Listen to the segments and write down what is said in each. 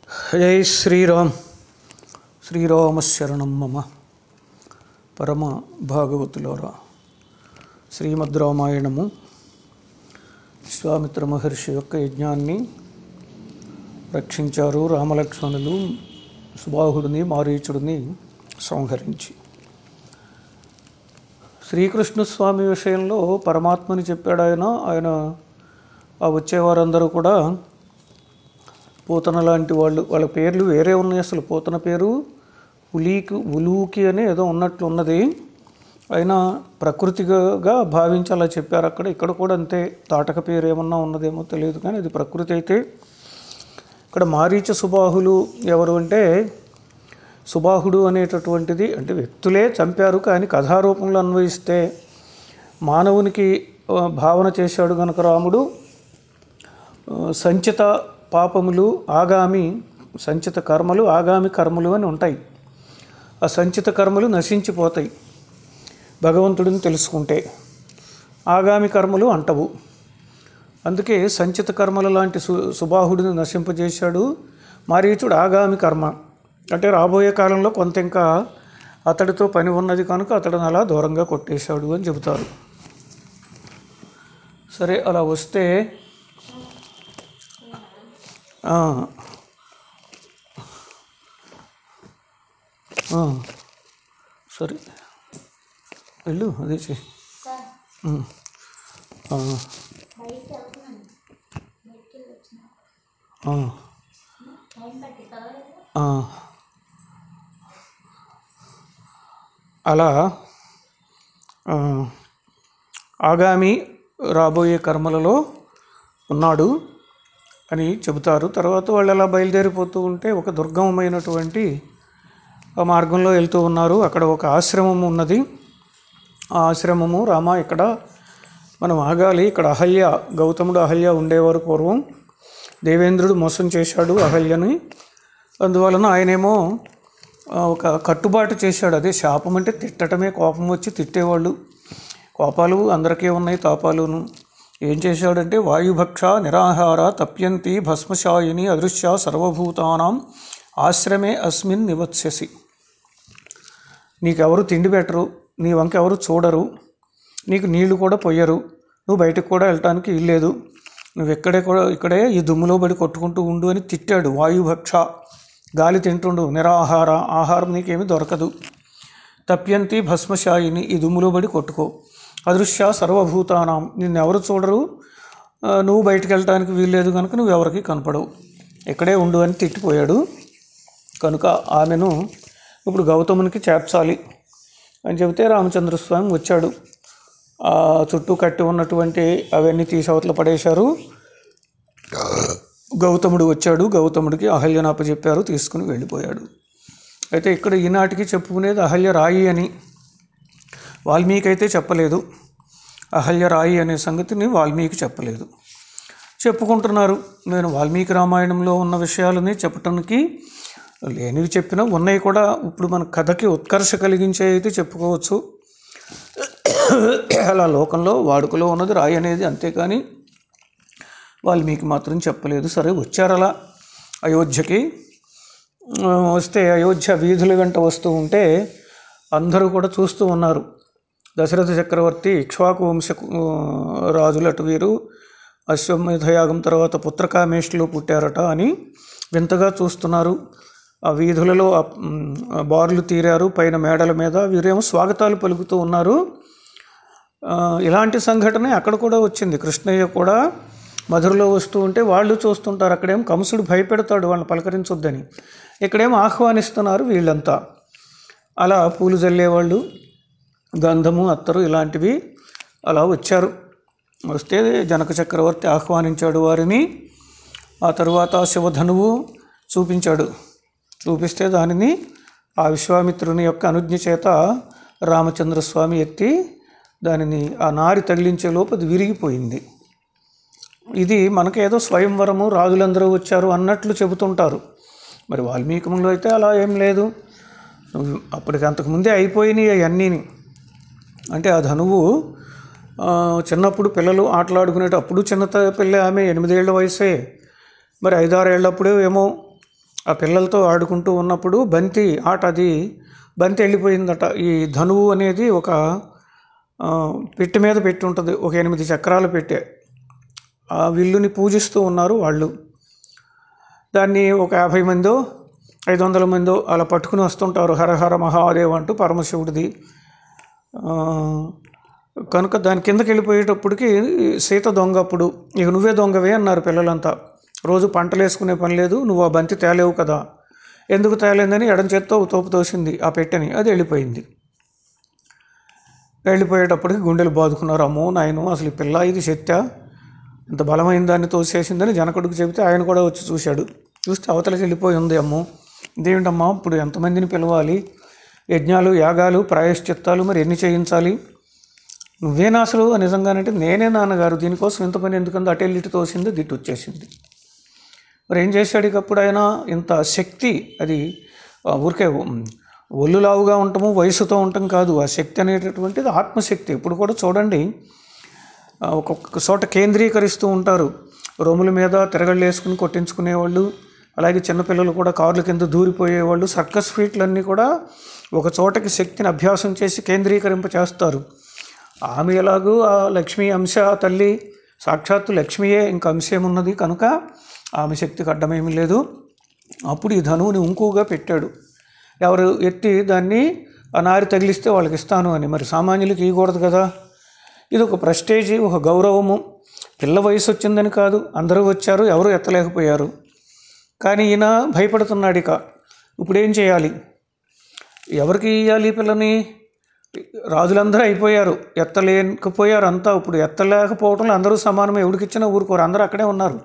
జై శ్రీరామ్ శ్రీరామశరణం మమ పరమ భాగవతులారా శ్రీమద్ రామాయణము విశ్వామిత్ర మహర్షి యొక్క యజ్ఞాన్ని రక్షించారు రామలక్ష్మణులు సుబాహుడిని మారీచుడిని సంహరించి శ్రీకృష్ణ స్వామి విషయంలో పరమాత్మని చెప్పాడు ఆయన ఆయన ఆ వచ్చేవారందరూ కూడా పూతన లాంటి వాళ్ళు వాళ్ళ పేర్లు వేరే ఉన్నాయి అసలు పూతన పేరు ఉలీకి ఉలూకి అని ఏదో ఉన్నట్లు ఉన్నది అయినా ప్రకృతిగా భావించి అలా చెప్పారు అక్కడ ఇక్కడ కూడా అంతే తాటక పేరు ఏమన్నా ఉన్నదేమో తెలియదు కానీ అది ప్రకృతి అయితే ఇక్కడ మారీచ సుబాహులు ఎవరు అంటే సుబాహుడు అనేటటువంటిది అంటే వ్యక్తులే చంపారు కానీ కథారూపంలో అన్వయిస్తే మానవునికి ఆ, భావన చేశాడు గనుక రాముడు ఆ, సంచిత పాపములు ఆగామి సంచిత కర్మలు ఆగామి కర్మలు అని ఉంటాయి ఆ సంచిత కర్మలు నశించిపోతాయి భగవంతుడిని తెలుసుకుంటే ఆగామి కర్మలు అంటవు అందుకే సంచిత కర్మల లాంటి సు సుబాహుడిని నశింపజేశాడు మారీచుడు ఆగామి కర్మ అంటే రాబోయే కాలంలో కొంత ఇంకా అతడితో పని ఉన్నది కనుక అతడిని అలా దూరంగా కొట్టేశాడు అని చెబుతారు సరే అలా వస్తే ఆ, ఆ, సరే వెళ్ళు అదే చెయ్యి ఉమ్. ఆ, బయటికి వెళ్తున్నాను బయటికి వెళ్ళి వచ్చిన ఆ, టైం పట్టి చదవలేదు ఆ. అలా ఆ, ఆగామి రాబోయే కర్మలలో ఉన్నాడు అని చెబుతారు తర్వాత వాళ్ళు అలా బయలుదేరిపోతూ ఉంటే ఒక దుర్గమమైనటువంటి ఆ మార్గంలో వెళ్తూ ఉన్నారు అక్కడ ఒక ఆశ్రమం ఉన్నది ఆ ఆశ్రమము రామ ఇక్కడ మనం ఆగాలి ఇక్కడ అహల్య గౌతముడు అహల్య ఉండేవారు పూర్వం దేవేంద్రుడు మోసం చేశాడు అహల్యని అందువలన ఆయనేమో ఆ, ఒక కట్టుబాటు చేశాడు అదే శాపం అంటే తిట్టటమే కోపం వచ్చి తిట్టేవాళ్ళు కోపాలు అందరికీ ఉన్నాయి తాపాలును ఏం చేశాడంటే వాయుభక్ష నిరాహార తప్యంతి భస్మశాయిని అదృశ్య సర్వభూతానాం ఆశ్రమే అస్మిన్ నివత్స్యసి నీకెవరు తిండి పెట్టరు నీ వంక ఎవరు చూడరు నీకు నీళ్లు కూడా పొయ్యరు నువ్వు బయటకు కూడా వెళ్ళటానికి ఇల్లేదు నువ్వు ఇక్కడే కూడా ఇక్కడే ఈ దుమ్ములో పడి కొట్టుకుంటూ ఉండు అని తిట్టాడు వాయుభక్ష గాలి తింటుండు నిరాహార ఆహారం నీకేమీ దొరకదు తప్యంతి భస్మశాయిని ఈ దుమ్ములో పడి కొట్టుకో అదృశ్య సర్వభూతానాం నిన్నెవరు చూడరు ఆ, నువ్వు బయటికి వెళ్ళటానికి వీల్లేదు కనుక నువ్వు ఎవరికి కనపడవు ఇక్కడే ఉండు అని తిట్టిపోయాడు కనుక ఆమెను ఇప్పుడు గౌతమునికి చేర్చాలి అని చెబితే రామచంద్రస్వామి వచ్చాడు ఆ చుట్టూ కట్టి ఉన్నటువంటి అవన్నీ తీసి అవతల పడేశారు గౌతముడు వచ్చాడు గౌతముడికి అహల్యను అప్పచెప్పారు తీసుకుని వెళ్ళిపోయాడు అయితే ఇక్కడ ఈనాటికి చెప్పుకునేది అహల్య రాయి అని వాల్మీకి అయితే చెప్పలేదు అహల్య రాయి అనే సంగతిని వాల్మీకి చెప్పలేదు చెప్పుకుంటున్నారు నేను వాల్మీకి రామాయణంలో ఉన్న విషయాలని చెప్పటానికి లేనివి చెప్పినా ఉన్నాయి కూడా ఇప్పుడు మన కథకి ఉత్కర్ష కలిగించే అయితే చెప్పుకోవచ్చు అలా లోకంలో వాడుకలో ఉన్నది రాయి అనేది అంతేకాని వాల్మీకి మాత్రం చెప్పలేదు సరే వచ్చారు అలా అయోధ్యకి ఆ, వస్తే అయోధ్య వీధుల వెంట వస్తూ ఉంటే అందరూ కూడా చూస్తూ ఉన్నారు దశరథ చక్రవర్తి ఇక్ష్వాకు వంశ రాజులు అటు వీరు అశ్వమేధయాగం తర్వాత పుత్రకామేష్లు పుట్టారట అని వింతగా చూస్తున్నారు ఆ వీధులలో ఆ, మ్, ఆ బారులు తీరారు పైన మేడల మీద వీరేమో స్వాగతాలు పలుకుతూ ఉన్నారు ఆ, ఇలాంటి సంఘటన అక్కడ కూడా వచ్చింది కృష్ణయ్య కూడా మధురలో వస్తూ ఉంటే వాళ్ళు చూస్తుంటారు అక్కడేమో కంసుడు భయపెడతాడు వాళ్ళని పలకరించొద్దని ఇక్కడేమో ఆహ్వానిస్తున్నారు వీళ్ళంతా అలా పూలు జల్లేవాళ్ళు గంధము అత్తరు ఇలాంటివి అలా వచ్చారు వస్తే జనక చక్రవర్తి ఆహ్వానించాడు వారిని ఆ తరువాత శివధనువు చూపించాడు చూపిస్తే దానిని ఆ విశ్వామిత్రుని యొక్క అనుజ్ఞ చేత రామచంద్రస్వామి ఎత్తి దానిని ఆ నారి తగిలించే లోపు అది విరిగిపోయింది ఇది మనకేదో స్వయంవరము రాజులందరూ వచ్చారు అన్నట్లు చెబుతుంటారు మరి వాల్మీకంలో అయితే అలా ఏం లేదు అప్పటికి అంతకుముందే అయిపోయినాయి అవన్నీని అంటే ఆ ధనువు ఆ, చిన్నప్పుడు పిల్లలు ఆటలాడుకునేటప్పుడు చిన్న త- పిల్ల ఆమె ఎనిమిదేళ్ల వయసే మరి ఐదారేళ్ళప్పుడే ఏమో ఆ పిల్లలతో ఆడుకుంటూ ఉన్నప్పుడు బంతి ఆట అది బంతి వెళ్ళిపోయిందట ఈ ధనువు అనేది ఒక ఆ, పెట్టె మీద పెట్టి ఉంటుంది ఒక ఎనిమిది చక్రాలు పెట్టే ఆ విల్లుని పూజిస్తూ ఉన్నారు వాళ్ళు దాన్ని ఒక యాభై మందో ఐదు వందల మందో అలా పట్టుకుని వస్తుంటారు హరహర మహాదేవ్ అంటూ పరమశివుడిది ఆ, కనుక దాని కిందకి వెళ్ళిపోయేటప్పటికి సీత దొంగ అప్పుడు ఇక నువ్వే దొంగవే అన్నారు పిల్లలంతా రోజు పంటలు వేసుకునే పని లేదు నువ్వు ఆ బంతి తేలేవు కదా ఎందుకు తేలేదని ఎడం చేత్తో తోపు తోసింది ఆ పెట్టెని అది వెళ్ళిపోయింది వెళ్ళిపోయేటప్పటికి గుండెలు బాదుకున్నారు అమ్మో నాయను అసలు ఈ పిల్ల ఇది శక్త్యా ఇంత బలమైన దాన్ని తోసేసిందని జనకుడికి చెబితే ఆయన కూడా వచ్చి చూశాడు చూస్తే అవతలకి వెళ్ళిపోయి ఉంది అమ్మో ఇదేమిటమ్మా ఇప్పుడు ఎంతమందిని పిలవాలి యజ్ఞాలు యాగాలు ప్రాయశ్చిత్తాలు మరి ఎన్ని చేయించాలి నువ్వేనా అసలు నిజంగానంటే నేనే నాన్నగారు దీనికోసం ఇంత పని ఎందుకంటే అటు వెళ్ళి ఇటు తోసింది దిట్టు వచ్చేసింది మరి ఏం చేశాడు ఇకప్పుడు ఆయన ఇంత శక్తి అది ఆ, ఊరికే ఉమ్, ఒళ్ళు లావుగా ఉండటము వయసుతో ఉండటం కాదు ఆ శక్తి అనేటటువంటిది ఆత్మశక్తి ఇప్పుడు కూడా చూడండి ఆ, ఒక్కొక్క చోట కేంద్రీకరిస్తూ ఉంటారు రొమ్ముల మీద తిరగళ్ళు వేసుకుని కొట్టించుకునేవాళ్ళు అలాగే చిన్నపిల్లలు కూడా కార్ల కింద దూరిపోయేవాళ్ళు సర్కస్ ఫీట్లన్నీ కూడా ఒక చోటకి శక్తిని అభ్యాసం చేసి కేంద్రీకరింప చేస్తారు ఆమె ఎలాగూ ఆ లక్ష్మీ అంశ తల్లి సాక్షాత్తు లక్ష్మియే ఇంకా అంశేమున్నది కనుక ఆమె శక్తికి అడ్డమేమీ లేదు అప్పుడు ఈ ధనువుని ఇంకుగా పెట్టాడు ఎవరు ఎత్తి దాన్ని ఆ నారి తగిలిస్తే వాళ్ళకి ఇస్తాను అని మరి సామాన్యులకి ఇవ్వకూడదు కదా ఇది ఒక ప్రెస్టేజీ ఒక గౌరవము పిల్ల వయసు వచ్చిందని కాదు అందరూ వచ్చారు ఎవరు ఎత్తలేకపోయారు కానీ ఈయన భయపడుతున్నాడు ఇక ఇప్పుడు ఏం చేయాలి ఎవరికి ఇవ్వాలి ఈ పిల్లని రాజులందరూ అయిపోయారు ఎత్తలేకపోయారు అంతా ఇప్పుడు ఎత్తలేకపోవడంలో అందరూ సమానమే ఎవరికిచ్చినా ఊరుకోరు అందరూ అక్కడే ఉన్నారు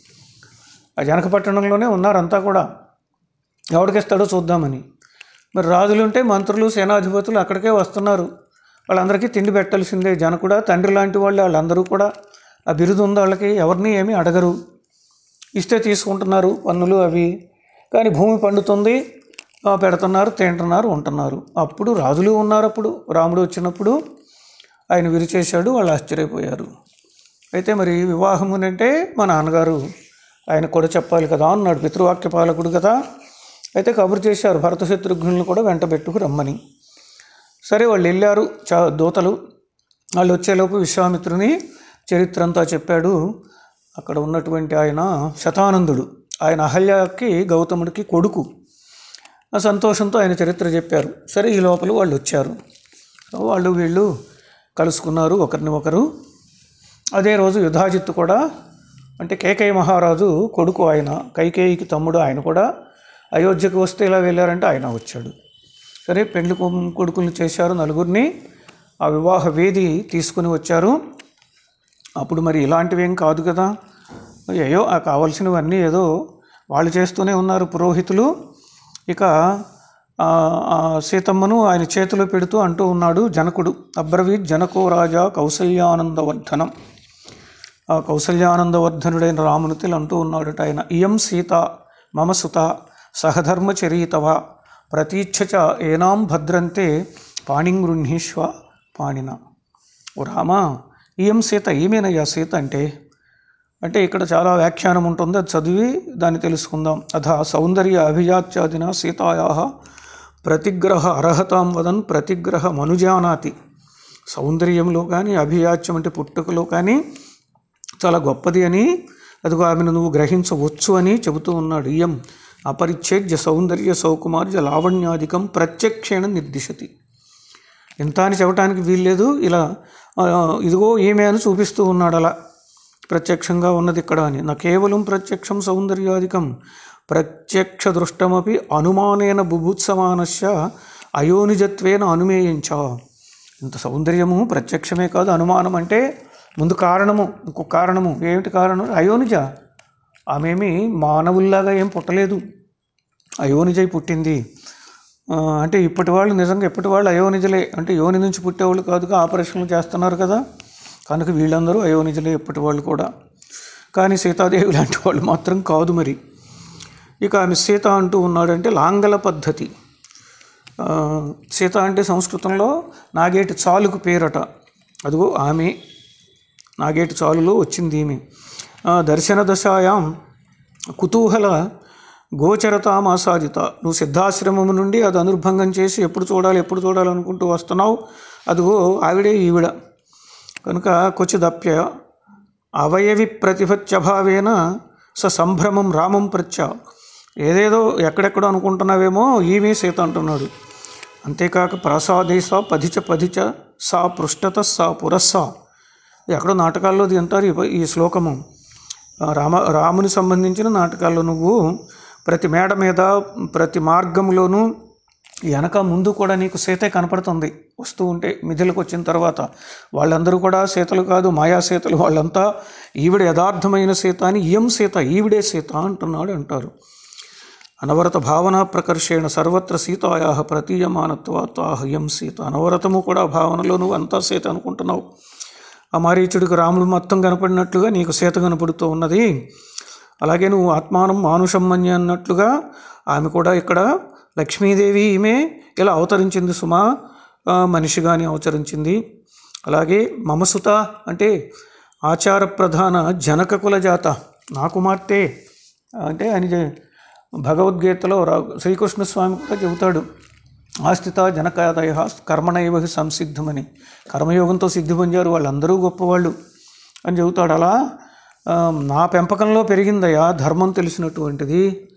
ఆ జనకపట్టణంలోనే ఉన్నారు అంతా కూడా ఎవరికిస్తాడో చూద్దామని మరి రాజులుంటే మంత్రులు సేనాధిపతులు అక్కడికే వస్తున్నారు వాళ్ళందరికీ తిండి పెట్టాల్సిందే జనకుడా తండ్రి లాంటి వాళ్ళు వాళ్ళందరూ కూడా ఆ బిరుదు ఉంది వాళ్ళకి ఎవరిని ఏమీ అడగరు ఇస్తే తీసుకుంటున్నారు పన్నులు అవి కానీ భూమి పండుతుంది ఆ, పెడుతున్నారు తింటున్నారు ఉంటున్నారు అప్పుడు రాజులు ఉన్నారు అప్పుడు రాముడు వచ్చినప్పుడు ఆయన విరిచేశాడు వాళ్ళు ఆశ్చర్యపోయారు అయితే మరి వివాహం అంటే మా నాన్నగారు ఆయన కూడా చెప్పాలి కదా అన్నాడు పితృవాక్య పాలకుడు కదా అయితే కబురు చేశారు భరత శత్రుఘ్నులను కూడా వెంట పెట్టుకు రమ్మని సరే వాళ్ళు వెళ్ళారు చా దూతలు వాళ్ళు వచ్చేలోపు విశ్వామిత్రుని చరిత్ర అంతా చెప్పాడు అక్కడ ఉన్నటువంటి ఆయన శతానందుడు ఆయన అహల్యకి గౌతముడికి కొడుకు ఆ సంతోషంతో ఆయన చరిత్ర చెప్పారు సరే ఈ లోపల వాళ్ళు వచ్చారు సో వాళ్ళు వీళ్ళు కలుసుకున్నారు ఒకరిని ఒకరు అదే రోజు యుధాజిత్తు కూడా అంటే కేకయ్య మహారాజు కొడుకు ఆయన కైకేయికి తమ్ముడు ఆయన కూడా అయోధ్యకు వస్తే ఇలా వెళ్ళారంటే ఆయన వచ్చాడు సరే పెళ్లి కొ- కొడుకుల్ని చేశారు నలుగురిని ఆ వివాహ వేది తీసుకుని వచ్చారు అప్పుడు మరి ఇలాంటివి ఏం కాదు కదా అయ్యో ఆ కావలసినవన్నీ ఏదో వాళ్ళు చేస్తూనే ఉన్నారు పురోహితులు ఇక ఆ, ఆ సీతమ్మను ఆయన చేతిలో పెడుతూ అంటూ ఉన్నాడు జనకుడు అబ్రవీత్ జనకో రాజా కౌసల్యానందవర్ధనం ఆ కౌసల్యానందవర్ధనుడైన రామునితులు అంటూ ఉన్నాడట ఆయన ఇయం సీత మమ సుత సహధర్మచరీతవ ప్రతీచ్ఛ చ ఏనాం భద్రంతే పాణిం గృహీష్వ పాణిన ఓ రామా ఇయం సీత ఏమేనయ్యా సీత అంటే అంటే ఇక్కడ చాలా వ్యాఖ్యానం ఉంటుంది అది చదివి దాన్ని తెలుసుకుందాం అథ సౌందర్య అభిజాత్యాదిన సీతాయా ప్రతిగ్రహ అర్హతాం వదన్ ప్రతిగ్రహ మనుజానాతి సౌందర్యంలో కానీ అభిజాత్యం అంటే పుట్టుకలో కానీ చాలా గొప్పది అని అదిగో ఆమెను నువ్వు గ్రహించవచ్చు అని చెబుతూ ఉన్నాడు ఇయం అపరిచ్ఛేద్య సౌందర్య సౌకుమార్య లావణ్యాధికం ప్రత్యక్షేణ నిర్దిశతి ఎంత అని చెప్పడానికి వీల్లేదు ఇలా ఆ, ఇదిగో ఏమే అని చూపిస్తూ ఉన్నాడు అలా ప్రత్యక్షంగా ఉన్నది ఇక్కడ అని నా కేవలం ప్రత్యక్షం సౌందర్యాధికం ప్రత్యక్ష దృష్టమపి అనుమానేన బుభుత్సమానస్య అయోనిజత్వేన అనుమేయించ ఇంత సౌందర్యము ప్రత్యక్షమే కాదు అనుమానం అంటే ముందు కారణము ఇంకొక కారణము ఏమిటి కారణం అయోనిజ ఆమెమి మానవుల్లాగా ఏం పుట్టలేదు అయోనిజై పుట్టింది ఆ, అంటే ఇప్పటి వాళ్ళు నిజంగా ఇప్పటి వాళ్ళు అయోనిజలే అంటే యోని నుంచి పుట్టేవాళ్ళు కాదుగా ఆపరేషన్లు చేస్తున్నారు కదా కనుక వీళ్ళందరూ అయోనిజలే ఇప్పటి వాళ్ళు కూడా కానీ సీతాదేవి లాంటి వాళ్ళు మాత్రం కాదు మరి ఇక ఆమె సీత అంటూ ఉన్నాడంటే లాంగల పద్ధతి ఆ, సీత అంటే సంస్కృతంలో నాగేటి చాలుకు పేరట అదిగో ఆమె నాగేటి చాలులో వచ్చింది ఈమె ఆ, దర్శన దశాయాం కుతూహల గోచరతామాసాదిత నువ్వు సిద్ధాశ్రమము నుండి అది అనుర్భంగం చేసి ఎప్పుడు చూడాలి ఎప్పుడు చూడాలి అనుకుంటూ వస్తున్నావు అదిగో ఆవిడే ఈవిడ కనుక క్వచిదప్య అవయవి ప్రతిభత్యభావేన స సంభ్రమం రామం ప్రత్య ఏదేదో ఎక్కడెక్కడో అనుకుంటున్నావేమో ఈమె సీత అంటున్నాడు అంతేకాక ప్రాసాదే సా పధిచ పధిచ సా పృష్ఠత సా పురస్సా ఎక్కడో నాటకాల్లో ఇది అంటారు ఈ- ఈ శ్లోకము ఆ రామ రాముని సంబంధించిన నాటకాల్లో నువ్వు ప్రతి మేడ మీద ప్రతి మార్గంలోనూ వెనక ముందు కూడా నీకు సీతే కనపడుతుంది వస్తూ ఉంటే మిథిలకు వచ్చిన తర్వాత వాళ్ళందరూ కూడా సీతలు కాదు మాయా సీతలు వాళ్ళంతా ఈవిడ యథార్థమైన సీత అని ఇయం సీత ఈవిడే సీత అంటున్నాడు అంటారు అనవరత భావన ప్రకర్షేణ సర్వత్ర సీతాయా ప్రతీయమానత్వాత్వాహ ఇయం సీత అనవరతము కూడా భావనలో నువ్వు అంతా సీత అనుకుంటున్నావు ఆ మారీచుడికి రాముడు మొత్తం కనపడినట్లుగా నీకు సీత కనపడుతూ ఉన్నది అలాగే నువ్వు ఆత్మానం మానుషం మన్య అన్నట్లుగా ఆమె కూడా ఇక్కడ లక్ష్మీదేవి ఈమె ఇలా అవతరించింది సుమా ఆ, మనిషిగాని అవతరించింది అలాగే మమసుత అంటే ఆచార ప్రధాన జనక కుల జాత నా కుమార్తె అంటే ఆయన చె- భగవద్గీతలో రా శ్రీకృష్ణ స్వామి కూడా చెబుతాడు ఆస్థిత జనకాదయ కర్మణైవ హి సంసిద్ధమని కర్మయోగంతో సిద్ధి పొందారు వాళ్ళందరూ గొప్పవాళ్ళు అని చెబుతాడు అలా ఆ, నా పెంపకంలో పెరిగిందయ్యా ధర్మం తెలిసినటువంటిది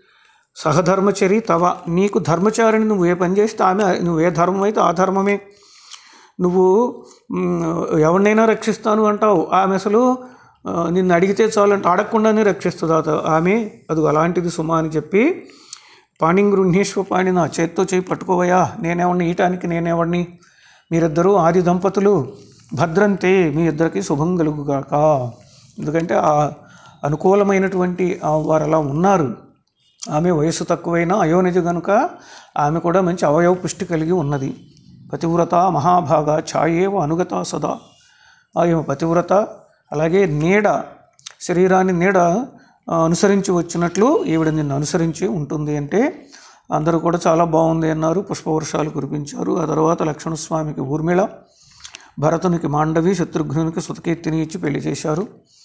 సహధర్మచరి తవ నీకు ధర్మచారిని నువ్వు ఏ పని చేస్తే ఆమె నువ్వు ఏ ధర్మం అయితే ఆ ధర్మమే నువ్వు మ్, ఎవరినైనా రక్షిస్తాను అంటావు ఆమె అసలు ఆ, నిన్ను అడిగితే చాలంటే అడగకుండానే రక్షిస్తుంది అత- ఆమె అది అలాంటిది సుమా అని చెప్పి పాణిం గృహ్ణీశ్వ పాణి నా చేత్తో చేయి పట్టుకోవయా నేనేవాడిని ఈయటానికి నేనేవాడిని మీరిద్దరూ ఆది దంపతులు భద్రంతే మీ ఇద్దరికి శుభం కలుగుగాక ఎందుకంటే ఆ అనుకూలమైనటువంటి ఆ వారు అలా ఉన్నారు ఆమె వయసు తక్కువైన అయోనిజ గనుక ఆమె కూడా మంచి అవయవ పుష్టి కలిగి ఉన్నది పతివ్రత మహాభాగ ఛాయేవ అనుగత సదా ఆమె పతివ్రత అలాగే నీడ శరీరాన్ని నీడ ఆ, అనుసరించి వచ్చినట్లు ఈవిడ నిన్ను అనుసరించి ఉంటుంది అంటే అందరూ కూడా చాలా బాగుంది అన్నారు పుష్పవర్షాలు కురిపించారు ఆ తర్వాత లక్ష్మణస్వామికి ఊర్మిళ భరతునికి మాండవి శత్రుఘ్నునికి సుతకీర్తిని ఇచ్చి పెళ్లి చేశారు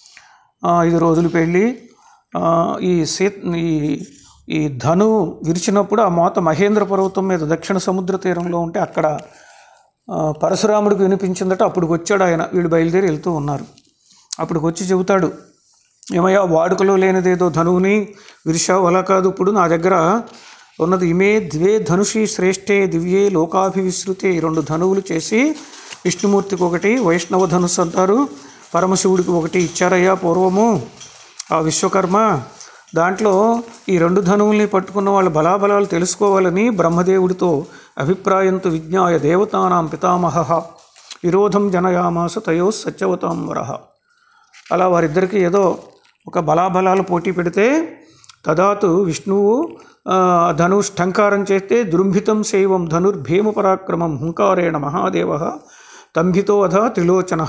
ఆ, ఐదు రోజులు పెళ్ళి ఆ, ఈ సీ ఈ ఈ ధను విరిచినప్పుడు ఆ మోత మహేంద్ర పర్వతం మీద దక్షిణ సముద్ర తీరంలో ఉంటే అక్కడ ఆ, పరశురాముడికి వినిపించిందట అప్పుడు వచ్చాడు ఆయన వీళ్ళు బయలుదేరి వెళ్తూ ఉన్నారు అప్పుడు వచ్చి చెబుతాడు ఏమయ్యా వాడుకలో లేనిదేదో ధనువుని విరిశావు అలా కాదు ఇప్పుడు నా దగ్గర ఉన్నది ఇమే ద్వే ధనుషి శ్రేష్ఠే దివ్యే లోకాభివిశ్రుతే ఈ రెండు ధనువులు చేసి విష్ణుమూర్తికి ఒకటి వైష్ణవ ధనుస్సు అంటారు పరమశివుడికి ఒకటి ఇచ్చారయ్యా పూర్వము ఆ విశ్వకర్మ దాంట్లో ఈ రెండు ధనువుల్ని పట్టుకున్న వాళ్ళ బలాబలాలు తెలుసుకోవాలని బ్రహ్మదేవుడితో అభిప్రాయంతో విజ్ఞాయ దేవతానాం పితామహ విరోధం జనయామాస తయో సత్యవతాంబర అలా వారిద్దరికీ ఏదో ఒక బలాబలాలు పోటీ పెడితే తదాతు విష్ణువు ఆ, ధనుష్టంకారం చేస్తే దృంభితం శైవం ధనుర్భీమ పరాక్రమం హుంకారేణ మహాదేవ తంభితో అధ త్రిలోచన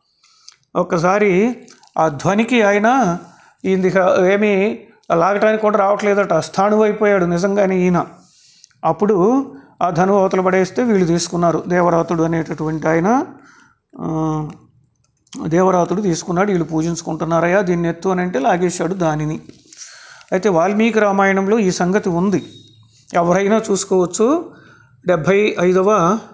ఒక్కసారి ఆ ధ్వనికి ఆయన ఇది ఏమీ లాగటానికి కూడా రావట్లేదట స్థాణువు అయిపోయాడు నిజంగానే ఈయన అప్పుడు ఆ ధను అవతల పడేస్తే వీళ్ళు తీసుకున్నారు దేవరాతుడు అనేటటువంటి ఆయన ఆ, దేవరాతుడు తీసుకున్నాడు వీళ్ళు పూజించుకుంటున్నారయ్యా దీన్ని ఎత్తు అని అంటే లాగేశాడు దానిని అయితే వాల్మీకి రామాయణంలో ఈ సంగతి ఉంది ఎవరైనా చూసుకోవచ్చు డెబ్భై ఐదవ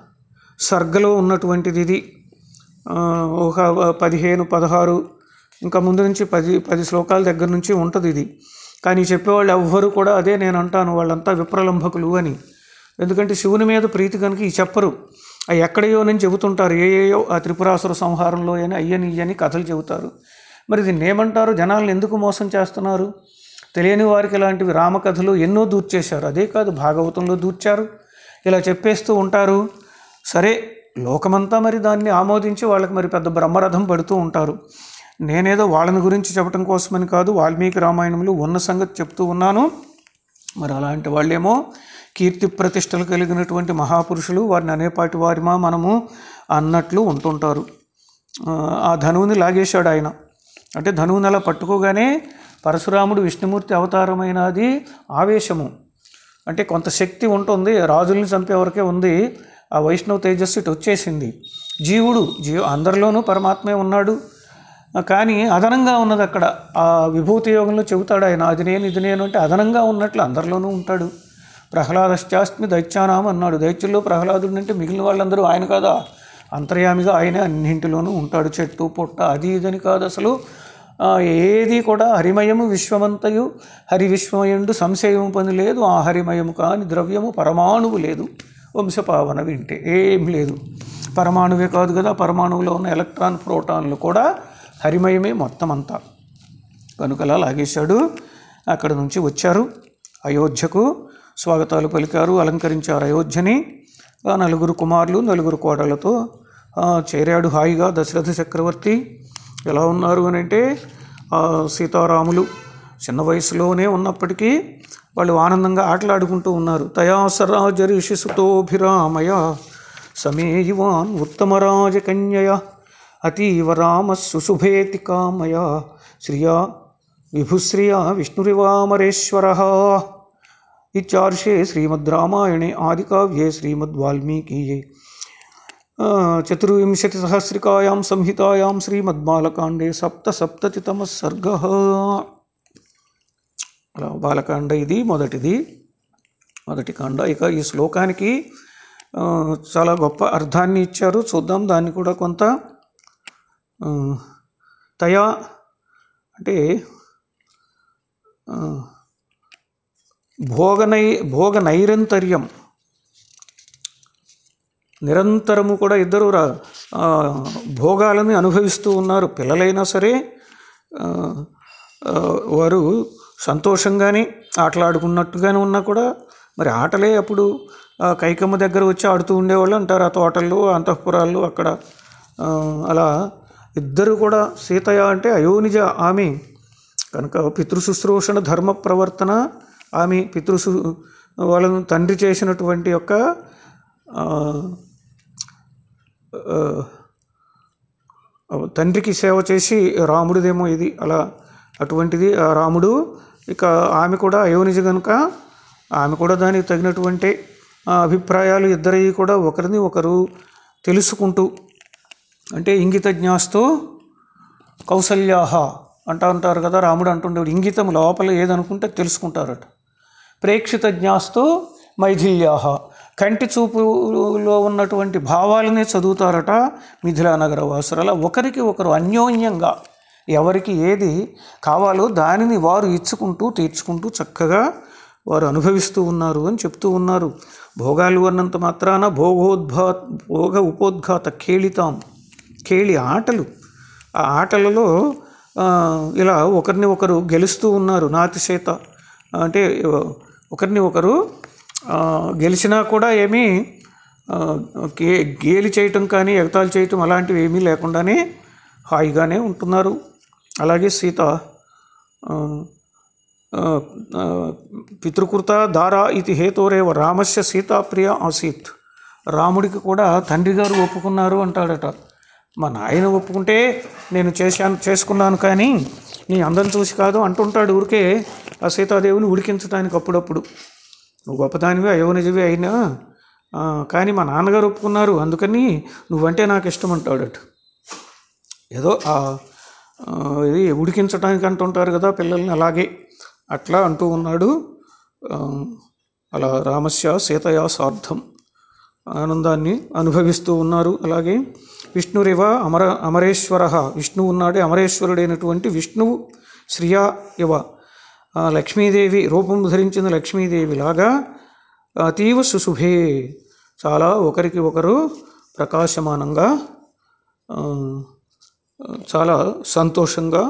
సర్గలో ఉన్నటువంటిది ఇది ఆ, ఒక పదిహేను పదహారు ఇంకా ముందు నుంచి పది పది శ్లోకాల దగ్గర నుంచి ఉంటుంది ఇది కానీ చెప్పేవాళ్ళు ఎవ్వరు కూడా అదే నేను అంటాను వాళ్ళంతా విప్రలంభకులు అని ఎందుకంటే శివుని మీద ప్రీతి కనుక ఈ చెప్పరు అవి ఎక్కడయో నుంచి చెబుతుంటారు ఏ ఏయో ఆ త్రిపురాసుర సంహారంలో అని అయ్యని ఇయ్యని కథలు చెబుతారు మరి దీన్ని ఏమంటారు జనాలను ఎందుకు మోసం చేస్తున్నారు తెలియని వారికి ఇలాంటివి రామకథలు ఎన్నో దూర్చేశారు అదే కాదు భాగవతంలో దూర్చారు ఇలా చెప్పేస్తూ ఉంటారు సరే లోకమంతా మరి దాన్ని ఆమోదించి వాళ్ళకి మరి పెద్ద బ్రహ్మరథం పడుతూ ఉంటారు నేనేదో వాళ్ళని గురించి చెప్పడం కోసమని కాదు వాల్మీకి రామాయణంలో ఉన్న సంగతి చెప్తూ ఉన్నాను మరి అలాంటి వాళ్ళేమో కీర్తి ప్రతిష్టలు కలిగినటువంటి మహాపురుషులు వారిని అనేపాటి వారిమా మనము అన్నట్లు ఉంటుంటారు ఆ, ఆ ధనువుని లాగేశాడు ఆయన అంటే ధనువుని అలా పట్టుకోగానే పరశురాముడు విష్ణుమూర్తి అవతారమైనది ఆవేశము అంటే కొంత శక్తి ఉంటుంది రాజుల్ని చంపే వరకే ఉంది ఆ వైష్ణవ తేజస్సు ఇటు వచ్చేసింది జీవుడు జీవ అందరిలోనూ పరమాత్మే ఉన్నాడు కానీ అదనంగా ఉన్నది అక్కడ ఆ విభూతి యోగంలో చెబుతాడు ఆయన అది నేను ఇది నేను అంటే అదనంగా ఉన్నట్లు అందరిలోనూ ఉంటాడు ప్రహ్లాదశ్చాస్మి దైత్యానాం అన్నాడు దైత్యుల్లో ప్రహ్లాదుడు అంటే మిగిలిన వాళ్ళందరూ ఆయన కాదా అంతర్యామిగా ఆయనే అన్నింటిలోనూ ఉంటాడు చెట్టు పుట్ట అది ఇదని కాదు అసలు ఆ, ఏది కూడా హరిమయము విశ్వమంతయు హరి విశ్వమయుండు సంశయము పని లేదు ఆ హరిమయము కాని ద్రవ్యము పరమాణువు లేదు వంశపావన వింటే ఏం లేదు పరమాణువే కాదు కదా పరమాణువులో ఉన్న ఎలక్ట్రాన్ ప్రోటాన్లు కూడా హరిమయమే మొత్తం అంతా కనుకలా లాగేశాడు అక్కడ నుంచి వచ్చారు అయోధ్యకు స్వాగతాలు పలికారు అలంకరించారు అయోధ్యని ఆ నలుగురు కుమారులు నలుగురు కోడలతో ఆ, చేరాడు హాయిగా దశరథ చక్రవర్తి ఎలా ఉన్నారు అని అంటే ఆ, సీతారాములు చిన్న వయసులోనే ఉన్నప్పటికీ వాళ్ళు ఆనందంగా ఆటలాడుకుంటూ ఉన్నారు తయాసరాజరిషి సుతోభిరామయ సమేయువాన్ ఉత్తమరాజకన్యయ అతీవ రామ సుశుభేతి కామయ శ్రియా విభుశ్రియా విష్ణురివామరేశ్వర ఇత్యార్షే శ్రీమద్రామాయణే ఆదికావ్యే శ్రీమద్వాల్మీకీయే ఆ, చతుర్వింశతిసహస్రికాయాం సంహితాయాం శ్రీమద్బాలకాండే సప్తసప్తతితమ సర్గ అలా బాలకాండ ఇది మొదటిది మొదటి కాండ ఇక ఈ శ్లోకానికి ఆ, చాలా గొప్ప అర్థాన్ని ఇచ్చారు చూద్దాం దాన్ని కూడా కొంత ఆ, తయా అంటే ఆ, భోగనై భోగ నైరంతర్యం నిరంతరము కూడా ఇద్దరు రా ఆ, భోగాలని అనుభవిస్తూ ఉన్నారు పిల్లలైనా సరే ఆ, ఆ, వారు సంతోషంగానే ఆటలాడుకున్నట్టుగానే ఉన్నా కూడా మరి ఆటలే అప్పుడు ఆ, కైకమ్మ దగ్గర వచ్చి ఆడుతూ ఉండేవాళ్ళు అంటారు ఆ తోటల్లో అంతఃపురాల్లో అక్కడ ఆ, అలా ఇద్దరు కూడా సీతయ్య అంటే అయోనిజ ఆమె కనుక పితృశుశ్రూషణ ధర్మ ప్రవర్తన ఆమె పితృసు వాళ్ళను తండ్రి చేసినటువంటి యొక్క ఆ, ఆ, తండ్రికి సేవ చేసి రాముడిదేమో ఇది అలా అటువంటిది ఆ రాముడు ఇక ఆమె కూడా అయోనిజ కనుక ఆమె కూడా దానికి తగినటువంటి ఆ, అభిప్రాయాలు ఇద్దరివి కూడా ఒకరిని ఒకరు తెలుసుకుంటూ అంటే ఇంగిత జ్ఞాస్తో కౌసల్యాహ అంటా ఉంటారు కదా రాముడు అంటుండేవాడు ఇంగితం లోపల ఏదనుకుంటే తెలుసుకుంటారట ప్రేక్షిత జ్ఞాస్తో మైథిల్యాహ కంటి చూపులో ఉన్నటువంటి భావాలనే చదువుతారట మిథిలా నగర వాసులు అలా ఒకరికి ఒకరు అన్యోన్యంగా ఎవరికి ఏది కావాలో దానిని వారు ఇచ్చుకుంటూ తీర్చుకుంటూ చక్కగా వారు అనుభవిస్తూ ఉన్నారు అని చెప్తూ ఉన్నారు భోగాలు అన్నంత మాత్రాన భోగోద్భా భోగ ఉపోద్ఘాత ఖేళితాం ఖేళి ఆటలు ఆ ఆటలలో ఆ, ఇలా ఒకరిని ఒకరు గెలుస్తూ ఉన్నారు నాతిశేత అంటే ఒకరిని ఒకరు ఆ, గెలిచినా కూడా ఏమీ ఆ, గే గేలి చేయటం కానీ ఎగతాళి చేయటం అలాంటివి ఏమీ లేకుండానే హాయిగానే ఉంటున్నారు అలాగే సీత ఆ, ఆ, ఆ, పితృకృత దారా ఇది హేతోరేవ రామస్య సీతాప్రియ ఆసీత్ రాముడికి కూడా తండ్రి గారు ఒప్పుకున్నారు అంటాడట మా నాయన ఒప్పుకుంటే నేను చేశాను చేసుకున్నాను కానీ నీ అందం చూసి కాదు అంటుంటాడు ఊరికే ఆ సీతాదేవిని ఉడికించడానికి అప్పుడప్పుడు నువ్వు గొప్పదానివి అయోనిజవి అయినా ఆ, కానీ మా నాన్నగారు ఒప్పుకున్నారు అందుకని నువ్వంటే నాకు ఇష్టం అంటాడట ఏదో ఆ ఆ, ఇది ఉడికించడానికి అంటుంటారు కదా పిల్లల్ని అలాగే అట్లా అంటూ ఉన్నాడు ఆ, అలా రామస్య సీతయా సార్థం ఆనందాన్ని అనుభవిస్తూ ఉన్నారు అలాగే విష్ణురివ అమర అమరేశ్వర విష్ణువు ఉన్నాడే అమరేశ్వరుడైనటువంటి విష్ణువు శ్రియా ఇవ ఆ, లక్ష్మీదేవి రూపం ధరించిన లక్ష్మీదేవి లాగా అతీవ సుశుభే చాలా ఒకరికి ఒకరు ప్రకాశమానంగా ఆ, చాలా సంతోషంగా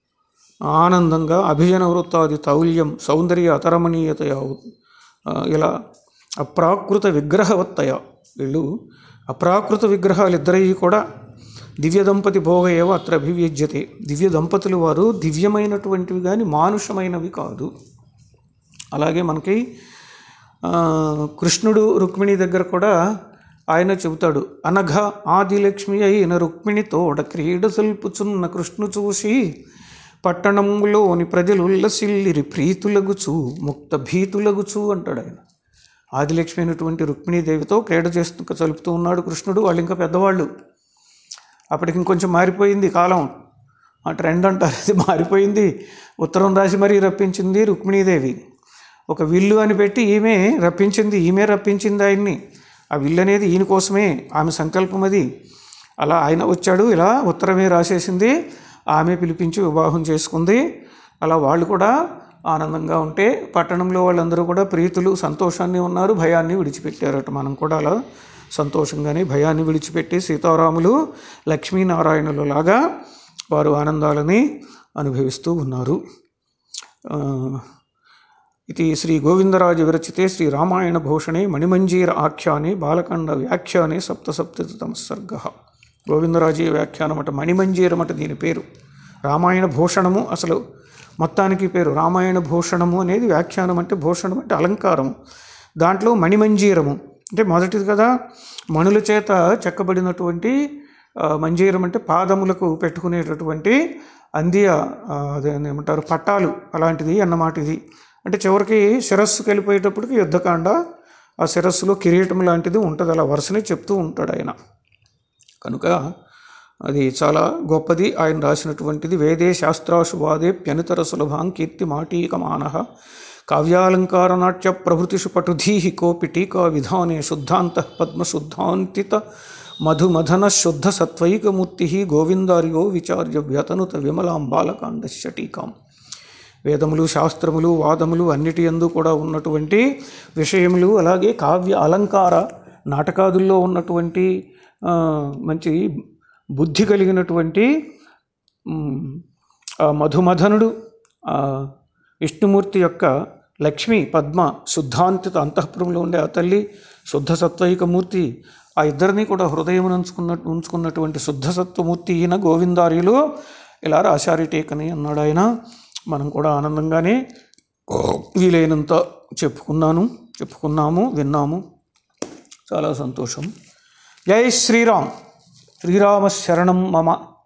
ఆనందంగా అభిజన వృత్తాది తౌల్యం సౌందర్య అతరమణీయతయ ఆ, ఇలా అప్రాకృత విగ్రహవత్తయ వీళ్ళు అప్రాకృత విగ్రహాలు ఇద్దరవి కూడా దివ్య దంపతి భోగ ఏవ అత్ర అభివ్యజ్యతే దివ్య దంపతులు వారు దివ్యమైనటువంటివి కానీ మానుషమైనవి కాదు అలాగే మనకి ఆ, కృష్ణుడు రుక్మిణి దగ్గర కూడా ఆయన చెబుతాడు అనఘ ఆదిలక్ష్మి అయిన రుక్మిణి తోడ క్రీడ సల్పుచున్న కృష్ణు చూసి పట్టణంలోని ప్రజలు ఉల్లసిల్లిరి ప్రీతులగుచు ముక్త భీతులగుచు అంటాడు ఆయన ఆదిలక్ష్మి అయినటువంటి రుక్మిణీదేవితో క్రీడ చేస్తూ చలుపుతూ ఉన్నాడు కృష్ణుడు వాళ్ళు ఇంకా పెద్దవాళ్ళు అప్పటికి ఇంకొంచెం మారిపోయింది కాలం ఆ ట్రెండ్ అంటారు అది మారిపోయింది ఉత్తరం రాసి మరీ రప్పించింది రుక్మిణీదేవి ఒక విల్లు అని పెట్టి ఈమె రప్పించింది ఈమె రప్పించింది ఆయన్ని ఆ విల్లు అనేది ఈయన కోసమే ఆమె సంకల్పం అది అలా ఆయన వచ్చాడు ఇలా ఉత్తరమే రాసేసింది ఆమె పిలిపించి వివాహం చేసుకుంది అలా వాళ్ళు కూడా ఆనందంగా ఉంటే పట్టణంలో వాళ్ళందరూ కూడా ప్రీతులు సంతోషాన్ని ఉన్నారు భయాన్ని విడిచిపెట్టారట మనం కూడా అలా సంతోషంగానే భయాన్ని విడిచిపెట్టి సీతారాములు లక్ష్మీనారాయణులు లాగా వారు ఆనందాలని అనుభవిస్తూ ఉన్నారు ఆ, ఇది శ్రీ గోవిందరాజు విరచితే శ్రీ రామాయణ భూషణే మణిమంజీర ఆఖ్యానే బాలకండ వ్యాఖ్యానే సప్తసప్తమ సర్గ గోవిందరాజు వ్యాఖ్యానమట మణిమంజీరమట దీని పేరు రామాయణ భూషణము అసలు మొత్తానికి పేరు రామాయణ భూషణము అనేది వ్యాఖ్యానం అంటే భూషణం అంటే అలంకారము దాంట్లో మణిమంజీరము అంటే మొదటిది కదా మణుల చేత చెక్కబడినటువంటి ఆ, మంజీరం అంటే పాదములకు పెట్టుకునేటటువంటి అందియ ఆ, అదేంటి ఏమంటారు పట్టాలు అలాంటిది అన్నమాట ఇది అంటే చివరికి శిరస్సుకి వెళ్ళిపోయేటప్పటికి యుద్ధకాండ ఆ శిరస్సులో కిరీటం లాంటిది ఉంటుంది అలా వరుసనే చెప్తూ ఉంటాడు ఆయన కనుక అది చాలా గొప్పది ఆయన రాసినటువంటిది వేదే శాస్త్రాశు వాదే ప్యనితర సులభాం కీర్తి మాటీకమాన కావ్యాలంకార నాట్య ప్రభృతిషు పటుధీహి కోపి టీకా విధానే శుద్ధాంత పద్మశుద్ధాంతిత మధుమధన శుద్ధ సత్వైకమూర్తి గోవిందార్యో విచార్య వ్యతనుత విమలాం బాలకాండశ్య టీకాం వేదములు శాస్త్రములు వాదములు అన్నిటి యందు కూడా ఉన్నటువంటి విషయములు అలాగే కావ్య అలంకార నాటకాదుల్లో ఉన్నటువంటి ఆ, మంచి బుద్ధి కలిగినటువంటి మ్, ఆ మధుమధనుడు ఆ విష్ణుమూర్తి యొక్క లక్ష్మి పద్మ శుద్ధాంతిత అంతఃపురంలో ఉండే ఆ తల్లి శుద్ధ సత్వైకమూర్తి ఆ ఇద్దరిని కూడా హృదయం ఉంచుకున్న ఉంచుకున్నటువంటి శుద్ధ సత్వమూర్తి ఈయన గోవిందార్యులు ఇలా రాశారి టేకని అన్నాడు ఆయన మనం కూడా ఆనందంగానే వీలైనంత చెప్పుకున్నాను చెప్పుకున్నాము విన్నాము చాలా సంతోషం జై శ్రీరామ్ శ్రీరామ శరణం మమ